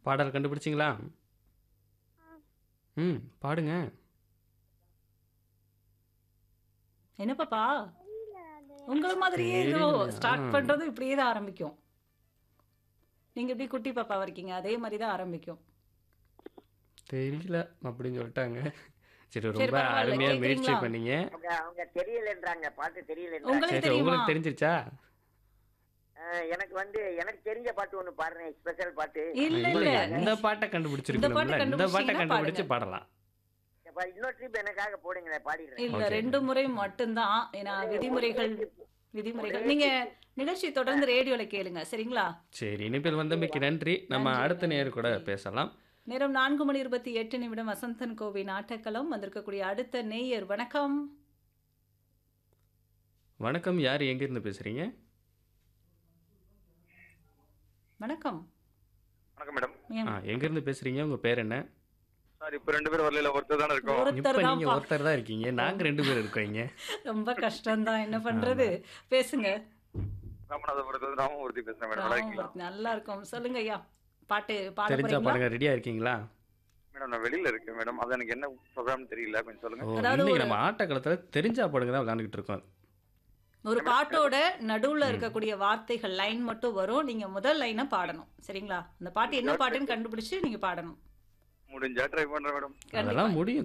பாடல் கண்டுபிடிச்சிங்களா ம் பாடுங்க என்ன பாப்பா உங்கள மாதிரியே ஏதோ தெரியல. ஸ்டார்ட் ஆ. பண்றது இப்படியே தான் ஆரம்பிக்கும் நீங்க எப்படி குட்டி பாப்பாவா இருக்கீங்க அதே மாதிரி தான் ஆரம்பிக்கும் தெரியல அப்படின்னு சொல்லிட்டாங்க சரி சரி, ரொம்ப பரவாயில்ல. அருமையா முயற்சி கேக்குறீங்களா? பண்ணீங்க அவங்க அவங்க தெரியலன்றாங்க பாட்டு தெரியலன்றாங்க உங்களுக்கு சரி தெரியுமா? உங்களுக்கு தெரிஞ்சிருச்சா அஹ், எனக்கு வந்து எனக்கு தெரிஞ்ச பாட்டு ஒண்ணு பாடுறேன் ஸ்பெஷல் பாட்டு இல்ல இல்ல இல்ல இந்த பாட்டை கண்டுபிடிச்சிருக்கணும்ல இந்த பாட்டை கண்டுபிடிச்சீங்கன்னா கண்டுபிடிச்சு பாடுங்க. பாடலாம் அப்ப இன்னொரு ட்ரிப் எனக்காக போடுங்களேன் பாடிடுறேன் இல்ல Okay. ரெண்டு முறை மட்டும்தான் ஏன்னா விதிமுறைகள் விதிமுறைகள் நீங்க நிகழ்ச்சி தொடர்ந்து ரேடியோல கேளுங்க சரிங்களா சரி இனிமேல் வந்தமைக்கு நன்றி நம்ம நன்றி, அடுத்த நேர் கூட நன்றி. பேசலாம் நேரம் நான்கு மணி இருபத்தி எட்டு நிமிடம் வசந்தன் கோவை நாட்டக்களம் வந்திருக்கக்கூடிய அடுத்த நேயர் வணக்கம் வணக்கம் யார் எங்கிருந்து பேசுறீங்க வணக்கம் வணக்கம் மேடம் ஏன் ஆ எங்கிருந்து பேசுறீங்க உங்க பேர் என்ன சார் இப்போ ரெண்டு பேரும் வரல ஒருத்தர் தானே இருக்கோம் ஒருத்தர் இப்ப நீங்க தான்ப்பா. ஒருத்தர் தான் இருக்கீங்க நாங்க ரெண்டு பேர் இருக்கோங்க ரொம்ப கஷ்டம்தான் என்ன பண்றது பேசுங்க ராமநாதபுரத்துல ராமமூர்த்தி பேசுறேன் மேடம் நல்லா இருக்கீங்களா ராமமூர்த்தி, நல்லா இருக்கும் சொல்லுங்க ஐயா பாட்டு பாட தெரிஞ்சா போறீங்களா பாருங்க ரெடியா இருக்கீங்களா மேடம் நான் வெளியில இருக்கேன் மேடம் அது எனக்கு என்ன ப்ரோக்ராம்னு தெரியல கொஞ்சம் ஓ சொல்லுங்க அதாவது இன்னைக்கு ஒரு- நம்ம ஆட்டக்களத்துல தெரிஞ்சா பாடுங்க தான் விளையாண்டுட்டு இருக்கோம் ஒரு பாட்டோட நடுவுல இருக்கக்கூடிய வார்த்தைகள் லைன் மட்டும் வரும் நீங்க முதல் லைனை பாடணும் சரிங்களா அந்த பாட்டு என்ன பாட்டுன்னு கண்டுபிடிச்சு நீங்க பாடணும் முடிஞ்சா ட்ரை பண்றேன் மேடம் கண்டிப்பா அதெல்லாம் முடியும்